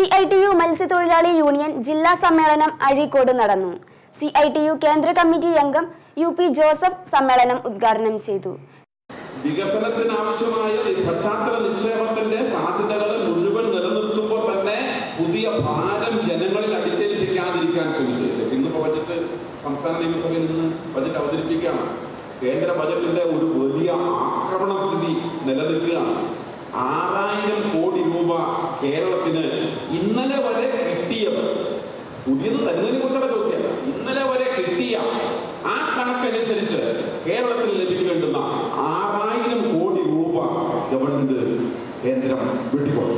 C I T U മത്സ്യത്തൊഴിലാളി union ജില്ലാ സമ്മേളനം അഴീക്കോട് നടന്നു സി ഐ ടി യു കേന്ദ്ര കമ്മിറ്റി അംഗം യു പി ജോസഫ് സമ്മേളനം ഉദ്ഘാടനം ചെയ്തു വികസനത്തിനാവശ്യമായ പശ്ചാത്തല നിക്ഷേപത്തിന്റെ സാധ്യതകൾ മുഴുവൻ നിലനിർത്തുമ്പോൾ തന്നെ പുതിയ ഭാരം ജനങ്ങളിൽ അടിച്ചേൽപ്പിക്കാതിരിക്കാൻ ശ്രമിച്ചത് ഇന്നിപ്പോ ബജറ്റ് സംസ്ഥാന നിയമസഭയിൽ നിന്ന് ബജറ്റ് അവതരിപ്പിക്കുകയാണ് കേന്ദ്ര ബജറ്റിന്റെ ഒരു വലിയ ആക്രമണ സ്ഥിതി നിലനിൽക്കുകയാണ് ആറായിരം കോടി രൂപ കേരളത്തിന് ഇന്നലെ വരെ കിട്ടിയത് പുതിയത് തരുന്നതിനെ കുറിച്ചുള്ള ചോദ്യമല്ല ഇന്നലെ വരെ കിട്ടിയ ആ കണക്കനുസരിച്ച് കേരളത്തിന് ലഭിക്കേണ്ടുന്ന ആറായിരം കോടി രൂപ ഗവൺമെന്റ് കേന്ദ്രം വെട്ടിക്കുറച്ചു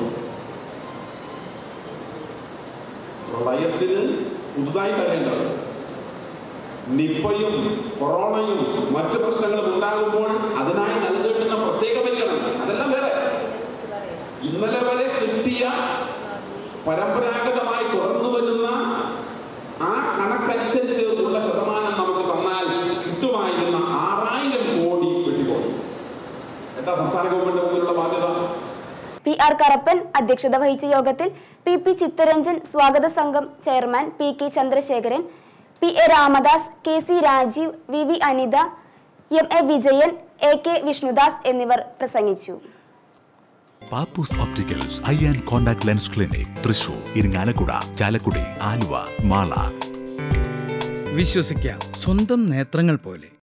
പ്രളയത്തിന് പുതുതായി തരേണ്ടത് നിപ്പയും കൊറോണയും മറ്റു പ്രശ്നങ്ങളും ഉണ്ടാകുമ്പോൾ അതിനായി നൽകേണ്ടുന്ന പ്രത്യേക പരിഗണന അതെല്ലാം വേറെ ഇന്നലെ വരെ കിട്ടിയ പരമ്പരാഗതമായി തുടർന്നു വരുന്ന ആ കണക്കനുസരിച്ച് ഉള്ള ശതമാനം നമുക്ക് തന്നാൽ കിട്ടുമായിരുന്ന ആറായിരം കോടി വെട്ടിപ്പോച്ചു എന്താ സംസ്ഥാന ഗവൺമെന്റ് മുമ്പിലുള്ള ബാധ്യത പി ആർ കറപ്പൻ അധ്യക്ഷത വഹിച്ച യോഗത്തിൽ പി പി ചിത്തരഞ്ജൻ സ്വാഗത സംഘം chairman P K Chandrasekharan P A Ramadas K C Rajeev V V Anitha M A Vijayan A K Vishnudas എന്നിവർ പ്രസംഗിച്ചു Pappoos opticals eye and contact lens clinic Thrissur Irinjalakuda Chalakudy Aluva Mala വിശ്വസിക്കാം സ്വന്തം നേത്രങ്ങൾ പോലെ